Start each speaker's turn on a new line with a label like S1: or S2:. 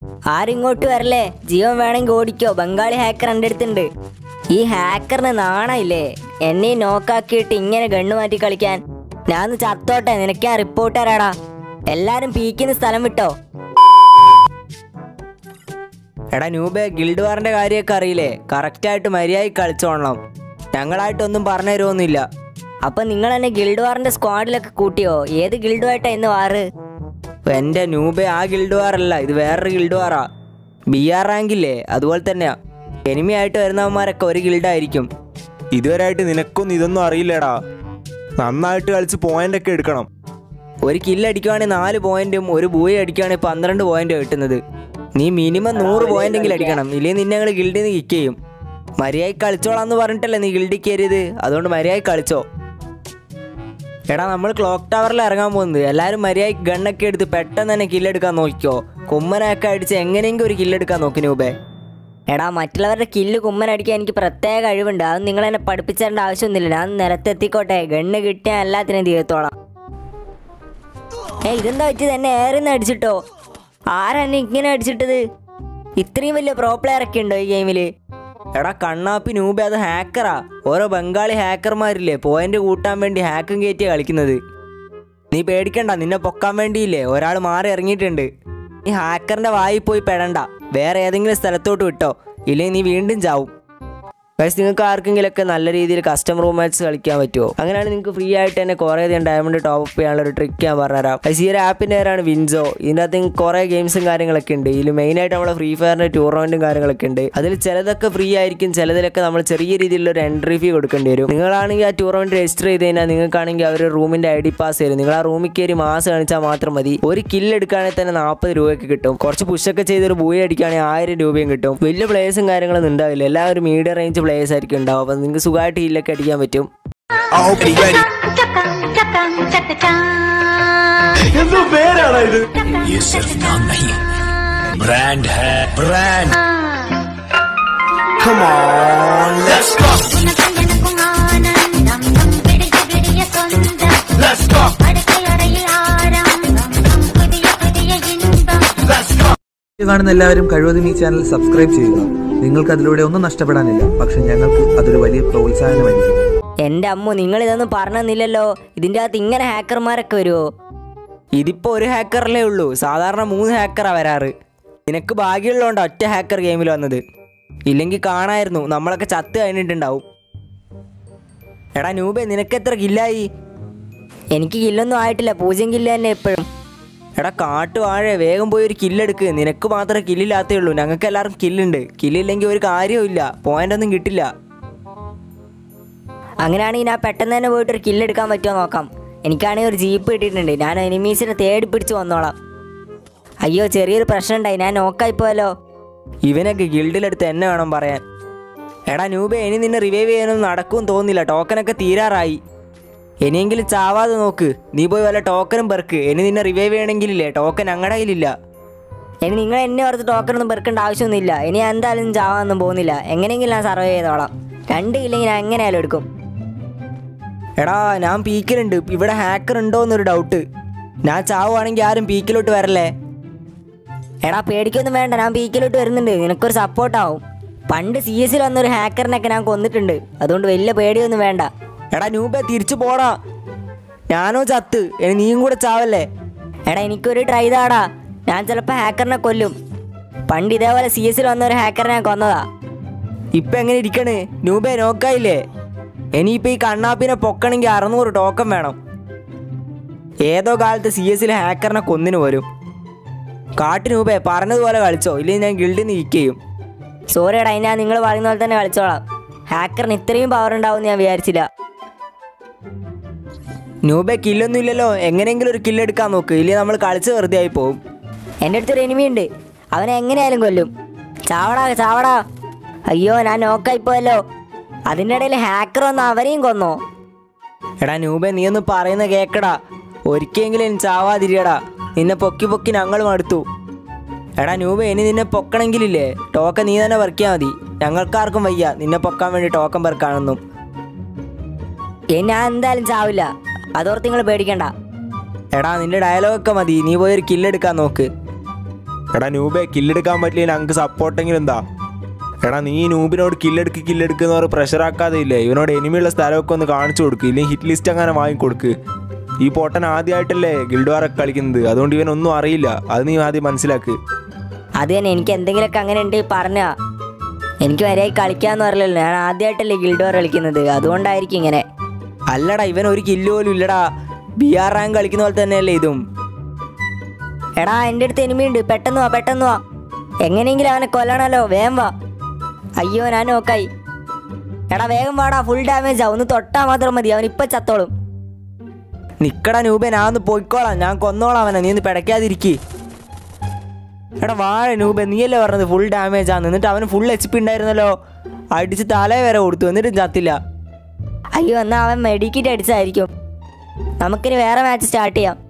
S1: ആരിങ്ങോട്ട് വരല്ലേ ജീവൻ വേണമെങ്കിൽ ഓടിക്കോ ബംഗാളി ഹാക്കർ എൻ്റെ അടുത്തുണ്ട് ഈ ഹാക്കറിന് നാണയില്ലേ എന്നെ നോക്കാക്കിയിട്ട് ഇങ്ങനെ ഗണ്ണ് മാറ്റി കളിക്കാൻ ഞാൻ ഒന്ന് ചത്തോട്ടെ നിനക്ക് ഞാൻ റിപ്പോർട്ട് തരാടാ എല്ലാരും പീക്കുന്ന സ്ഥലം വിട്ടോ
S2: എടാ ന്യൂബെ ഗിൽഡ് വാറിന്റെ കാര്യമൊക്കെ അറിയില്ലേ കറക്റ്റായിട്ട് മര്യാദയ്ക്ക് കളിച്ചോളണം ഞങ്ങളായിട്ടൊന്നും പറഞ്ഞു തരുമൊന്നുമില്ല
S1: അപ്പൊ നിങ്ങൾ എന്നെ ഗിൽഡ് വാറിന്റെ സ്ക്വാഡിലൊക്കെ കൂട്ടിയോ ഏത് ഗിൽഡുമായിട്ടാ ഇന്ന് വാറ്
S2: എൻ്റെ ന്യൂബെ ആ ഗിൽഡ് വാറല്ല ഇത് വേറൊരു ഗിൽഡ് വാറാ ബി ആർ റാങ്കില്ലേ അതുപോലെ തന്നെയാ എനിമി ആയിട്ട് വരുന്നവന്മാരൊക്കെ ഒരു ഗിൽഡായിരിക്കും
S3: ഇതുവരെയായിട്ട് നിനക്കൊന്നും ഇതൊന്നും അറിയില്ലടാ നന്നായിട്ട് കളിച്ച് പോയിന്റ് ഒക്കെ എടുക്കണം
S2: ഒരു കില്ല് അടിക്കുവാണെങ്കിൽ നാല് പോയിന്റും ഒരു ബൂയി അടിക്കുവാണെങ്കിൽ പന്ത്രണ്ട് പോയിന്റ് കിട്ടുന്നത് നീ മിനിമം നൂറ് പോയിന്റെങ്കിലും അടിക്കണം ഇല്ലെങ്കിൽ നിന്നെ ഞങ്ങൾ ഗിൽഡിൽ നിന്ന് കിക്ക് ചെയ്യും മര്യാദയ്ക്ക് കളിച്ചോളാന്ന് പറഞ്ഞിട്ടല്ലേ നീ ഗിൽഡിൽ കയറിയത് അതുകൊണ്ട് മര്യാദയ്ക്ക് കളിച്ചോ എടാ നമ്മൾ ക്ലോക്ക് ടവറിൽ ഇറങ്ങാൻ പോകുന്നത് എല്ലാവരും മര്യാദയ്ക്ക് ഗണ്ണൊക്കെ എടുത്ത് പെട്ടെന്ന് തന്നെ കില്ലെടുക്കാൻ നോക്കിക്കോ കുമ്മനൊക്കെ അടിച്ച് എങ്ങനെയെങ്കിലും ഒരു കില്ലെടുക്കാൻ നോക്കി നൂബേ
S1: എടാ മറ്റുള്ളവരുടെ കില്ല് കുമ്മനടിക്കാൻ എനിക്ക് പ്രത്യേക കഴിവുണ്ട് അത് നിങ്ങൾ എന്നെ പഠിപ്പിച്ചേണ്ട ആവശ്യമൊന്നുമില്ല ഞാൻ നിലത്തെത്തിക്കോട്ടെ ഗണ്ണ് കിട്ടിയാൽ എല്ലാത്തിനും തീർത്തോളാം ഏ ഇതെന്താ പറ്റിയത് എന്നെ ഏറിന്ന് അടിച്ചിട്ടോ ആരാ എന്നെ ഇങ്ങനെ അടിച്ചിട്ടത് ഇത്രയും വലിയ പ്രോ പ്ലെയർ ഒക്കെ ഉണ്ടോ ഈ ഗെയിമിൽ
S2: എടാ കണ്ണാപ്പി നൂബെ അത് ഹാക്കറാ ഓരോ ബംഗാളി ഹാക്കർമാരില്ലേ പോയിന്റ് കൂട്ടാൻ വേണ്ടി ഹാക്കും കയറ്റിയാ കളിക്കുന്നത് നീ പേടിക്കണ്ട നിന്നെ പൊക്കാൻ വേണ്ടിയില്ലേ ഒരാൾ മാറി ഇറങ്ങിയിട്ടുണ്ട് നീ ഹാക്കറിന്റെ വായി പോയി പെടണ്ട വേറെ ഏതെങ്കിലും സ്ഥലത്തോട്ട് വിട്ടോ ഇല്ലെങ്കിൽ നീ വീണ്ടും ചാവും ഗൈസ് നിങ്ങൾക്ക് ആർക്കെങ്കിലുമൊക്കെ നല്ല രീതിയിൽ കസ്റ്റമർ മാച്ച് കളിക്കാൻ പറ്റുമോ അങ്ങനെയാണ് നിങ്ങൾക്ക് ഫ്രീ ആയിട്ട് തന്നെ കുറേ അധികം ഡയമണ്ട് ടോപ്പ് അപ്പ് ചെയ്യാനുള്ള ഒരു ട്രിക്ക് ഞാൻ പറഞ്ഞുതരാം ഗൈസ് ഈ ഒരു ആപ്പിൻ്റെ പേരാണ് വിൻസോ ഇതിൻ്റെ അകത്ത് നിങ്ങൾക്ക് കുറേ ഗെയിംസും കാര്യങ്ങളൊക്കെ ഉണ്ട് ഇതിൽ മെയിനായിട്ട് നമ്മളെ ഫ്രീ ഫയറിൻ്റെ ടൂർണമെൻറ്റും കാര്യങ്ങളൊക്കെ ഉണ്ട് അതിൽ ചിലതൊക്കെ ഫ്രീ ആയിരിക്കും ചിലതിലൊക്കെ നമ്മൾ ചെറിയ രീതിയിലുള്ള ഒരു എൻട്രി ഫീ കൊടുക്കേണ്ടി വരും നിങ്ങളാണെങ്കിൽ ആ ടൂർണമെൻറ്റ് രജിസ്റ്റർ ചെയ്ത് കഴിഞ്ഞാൽ നിങ്ങൾക്കാണെങ്കിൽ അവർ റൂമിൻ്റെ ഐ ഡി പാസ് തരും നിങ്ങൾ ആ റൂമിൽ കയറി മാസം കാണിച്ചാൽ മാത്രം മതി ഒരു കില്ല് എടുക്കുകയാണെങ്കിൽ തന്നെ നാൽപ്പത് രൂപയ്ക്ക് കിട്ടും കുറച്ച് പുഷൊക്കെ ചെയ്തൊരു ബൂയി അടിക്കുകയാണെങ്കിൽ ആയിരം രൂപയും കിട്ടും വലിയ പ്ലേയേഴ്സും കാര്യങ്ങളൊന്നും ഉണ്ടാവില്ല എല്ലാവരും മീഡിയം റേഞ്ച് പ്ലേയേഴ്സ് ആയിരിക്കും ഉണ്ടാവും അപ്പോൾ നിങ്ങൾക്ക് സുഖമായിട്ട് ഹീലൊക്കെ അടിക്കാൻ പറ്റും
S4: ये सिर्फ नाम नहीं ब्रांड है brand
S3: Come on, let's go, let's go, let's go.
S5: വീഡിയോ കാണുന്ന എല്ലാവരും കഴിവതും ഈ ചാനൽ സബ്സ്ക്രൈബ് ചെയ്യുക നിങ്ങൾക്ക് അതിലൂടെ ഒന്നും നഷ്ടപ്പെടാനില്ല പക്ഷെ ഞങ്ങൾക്ക് അതൊരു വലിയ പ്രോത്സാഹനമായിരിക്കും
S1: എൻ്റെ അമ്മു നിങ്ങൾ ഇതൊന്നും പറഞ്ഞില്ലല്ലോ ഇതിൻ്റെ അകത്ത് ഇങ്ങനെ ഹാക്കർമാരൊക്കെ വരുമോ
S2: ഇതിപ്പോൾ ഒരു ഹാക്കറല്ലേ ഉള്ളൂ സാധാരണ മൂന്ന് ഹാക്കറാ വരാറ് നിനക്ക് ഭാഗ്യമുള്ളതുകൊണ്ട് ഒറ്റ ഹാക്കർ ഗെയിമിൽ വന്നത് ഇല്ലെങ്കിൽ കാണായിരുന്നു നമ്മളൊക്കെ ചത്ത് കഴിഞ്ഞിട്ടുണ്ടാവും എടാ നൂബെ നിനക്ക് എത്ര കില്ലായി
S1: എനിക്ക് കില്ലൊന്നും ആയിട്ടില്ല പൂജ്യം കില്ല തന്നെ എപ്പോഴും
S2: എടാ കാട്ടു വാഴ വേഗം പോയി ഒരു കില്ലെടുക്ക് നിനക്ക് മാത്രമേ കില്ലില്ലാത്തേ ഉള്ളൂ ഞങ്ങൾക്ക് എല്ലാവർക്കും കില്ലുണ്ട് കില്ലില്ലെങ്കിൽ ഒരു കാര്യവുമില്ല പോയിന്റ് ഒന്നും കിട്ടില്ല
S1: അങ്ങനെയാണെങ്കിൽ ഞാൻ പെട്ടെന്ന് തന്നെ പോയിട്ട് ഒരു കില്ലെടുക്കാൻ പറ്റുമോ നോക്കാം എനിക്കാണെങ്കിൽ ഒരു ജീപ്പ് കിട്ടിയിട്ടുണ്ട് ഞാൻ എനിമീസിനെ തേടി പിടിച്ച് വന്നോളാം അയ്യോ ചെറിയൊരു പ്രശ്നം ഉണ്ടായി ഞാൻ നോക്കായി പോയല്ലോ
S2: ഇവനൊക്കെ ഗിൽഡിലെടുത്ത് എന്നെ വേണം പറയാൻ എടാ നൂബെ ഇനി നിന്നെ റിവൈവ് ചെയ്യാനൊന്നും നടക്കും തോന്നില്ല ടോക്കനൊക്കെ തീരാറായി ഇനിയെങ്കിലും ചാവാതെ നോക്ക് നീ പോയി വല്ല ടോക്കനും പെർക്ക് ഇനി നിന്നെ റിവൈവ് ചെയ്യണമെങ്കിലില്ലേ ടോക്കൻ ഞങ്ങളുടെ കയ്യിലില്ല
S1: ഇനി നിങ്ങൾ എന്നെ ഓർത്ത് ടോക്കണൊന്നും പെറുക്കേണ്ട ആവശ്യമൊന്നുമില്ല ഇനി ഞാൻ എന്തായാലും ചാവാനൊന്നും പോകുന്നില്ല എങ്ങനെയെങ്കിലും ഞാൻ സർവൈവ് ചെയ്തോളാം രണ്ട് ഇല്ലെങ്കിൽ ഞാൻ എങ്ങനെയായാലും എടുക്കും
S2: എടാ ഞാൻ പീക്കിലുണ്ട് ഇവിടെ ഹാക്കർ ഉണ്ടോ എന്നൊരു ഡൗട്ട് ഞാൻ ചാവുവാണെങ്കിൽ ആരും പീക്കിലോട്ട് വരല്ലേ
S1: എടാ പേടിക്കൊന്നും വേണ്ട ഞാൻ പീക്കിലോട്ട് വരുന്നുണ്ട് നിനക്കൊരു സപ്പോർട്ടാവും പണ്ട് സി എസിൽ വന്നൊരു ഹാക്കറിനൊക്കെ ഞാൻ കൊന്നിട്ടുണ്ട് അതുകൊണ്ട് വലിയ പേടിയൊന്നും വേണ്ട
S2: എടാ നൂബെ തിരിച്ചു പോടാ ഞാനോ ചത്ത് ഇനി നീയും കൂടെ ചാവല്ലേ
S1: എടാ എനിക്കൊരു ട്രൈ താടാ ഞാൻ ചിലപ്പോൾ ഹാക്കറിനെ കൊല്ലും പണ്ട് ഇതേപോലെ സി എസിൽ വന്ന ഒരു ഹാക്കറിനെ ഞാൻ കൊന്നതാ
S2: ഇപ്പൊ എങ്ങനെ ഇരിക്കണ് നൂബെ നോക്കായില്ലേ ഇനിയിപ്പോ ഈ കണ്ണാപ്പിനെ പൊക്കണമെങ്കിൽ അറുന്നൂറ് ടോക്കൺ വേണം ഏതോ കാലത്ത് സി എസിൽ ഹാക്കറിനെ കൊന്നിന് വരും കാട്ടു നൂബെ പറഞ്ഞതുപോലെ കളിച്ചോ ഇല്ലെങ്കിൽ ഞാൻ ഗിൽഡിൽ നിന്ന് കിക്ക് ചെയ്യും
S1: സോറി എടാ ഞാൻ നിങ്ങൾ പറയുന്ന പോലെ തന്നെ കളിച്ചോളാം ഹാക്കറിന് ഇത്രയും പവർ ഉണ്ടാവും ഞാൻ വിചാരിച്ചില്ല
S2: നൂബെ കില്ലൊന്നും ഇല്ലല്ലോ എങ്ങനെയെങ്കിലും ഒരു കില്ലെടുക്കാൻ നോക്ക് ഇല്ലെങ്കിൽ നമ്മൾ കളിച്ച് വെറുതെ ആയി പോകും
S1: എൻ്റെ അടുത്തൊരു എനിമി ഉണ്ട് അവനെ എങ്ങനെയായാലും കൊല്ലും ചാവടാ ചാവടാ അയ്യോ ഞാൻ നോക്കായി പോയല്ലോ അതിൻ്റെ ഇടയിൽ ഹാക്കർ വന്ന് അവരെയും കൊന്നോ
S2: എടാ നൂബെ നീ ഒന്ന് പറയുന്ന കേക്കടാ ഒരിക്കലെങ്കിലും ചാവാതിരിയടാ നിന്നെ പൊക്കി പൊക്കി ഞങ്ങൾ മടുത്തു എടാ നൂബെ ഇനി നിന്നെ പൊക്കണമെങ്കിലില്ലേ ടോക്കൺ നീ തന്നെ പെറുക്കിയാൽ മതി ഞങ്ങൾക്കാർക്കും വയ്യ നിന്നെ പൊക്കാൻ വേണ്ടി ടോക്കൺ പെറുക്കാണെന്നും
S1: ഇനി ഞാൻ എന്തായാലും ചാവില്ല അതോർത്ത് നിങ്ങൾ പേടിക്കണ്ട
S2: എടാ നിന്റെ ഡയലോഗൊക്കെ മതി നീ പോയി ഒരു കില്ലെടുക്കാൻ നോക്ക്
S3: എടാ നൂബെ കില്ലെടുക്കാൻ പറ്റില്ല ഞങ്ങൾക്ക് സപ്പോർട്ടെങ്കിലും എന്താ എടാ നീ ഈ നൂബിനോട് കില്ലെടുക്ക് കില്ലെടുക്ക് എന്ന് പറഞ്ഞ് പ്രഷർ ആക്കാതെ ഇല്ലേ ഇവനോട് എനിമിയുള്ള സ്ഥലമൊക്കെ ഒന്ന് കാണിച്ചു കൊടുക്ക് ഇല്ലെങ്കിൽ ഹിറ്റ് ലിസ്റ്റ് അങ്ങനെ വാങ്ങിക്കൊടുക്ക് ഈ പൊട്ടൻ ആദ്യമായിട്ടല്ലേ ഗിൽഡ് വാറൊക്കെ കളിക്കുന്നത് അതുകൊണ്ട് ഇവനൊന്നും അറിയില്ല അത് നീ ആദ്യം മനസ്സിലാക്ക്
S1: അത് തന്നെ എനിക്ക് എന്തെങ്കിലുമൊക്കെ അങ്ങനെ ഉണ്ട് പറഞ്ഞ എനിക്ക് വരെയായി കളിക്കാന്ന് പറയലല്ലോ ഞാൻ ആദ്യമായിട്ടല്ലേ ഗിൽഡ് വാർ കളിക്കുന്നത് അതുകൊണ്ടായിരിക്കും ഇങ്ങനെ
S2: അല്ലടാ ഇവൻ ഒരു കില്ല് പോലും ഇല്ലടാ ബി ആർ റാങ്ക് കളിക്കുന്ന പോലെ തന്നെയല്ലേ ഇതും
S1: എടാ എൻ്റെ അടുത്ത് എനിമിയുണ്ട് പെട്ടെന്ന് വാ പെട്ടെന്ന് വാ എങ്ങനെയെങ്കിലും അവനെ കൊല്ലണല്ലോ വേഗം വാ അയ്യോ ഞാൻ നോക്കായി എടാ വേഗം വാടാ ഫുൾ ഡാമേജാ ഒന്ന് തൊട്ടാ മാത്രം മതി അവൻ ഇപ്പൊ ചത്തോളും
S2: നിക്കടാ നൂബെ ഞാൻ ഒന്ന് പോയിക്കോളാം ഞാൻ കൊന്നോളാം അവനെ നീ ഒന്ന് പിടയ്ക്കാതിരിക്കി എടാ വാഴ നൂബെ നീയല്ലേ പറഞ്ഞത് ഫുൾ ഡാമേജ് ആണ് എന്നിട്ട് അവന് ഫുൾ എച്ച് പി ഉണ്ടായിരുന്നല്ലോ അടിച്ച് തല വരെ കൊടുത്തു എന്നിട്ടും ചത്തില്ല
S1: അയ്യോ എന്നാ അവൻ മെഡിക്കിറ്റ് അടിച്ചായിരിക്കും നമുക്കിനി വേറെ മാച്ച് സ്റ്റാർട്ട് ചെയ്യാം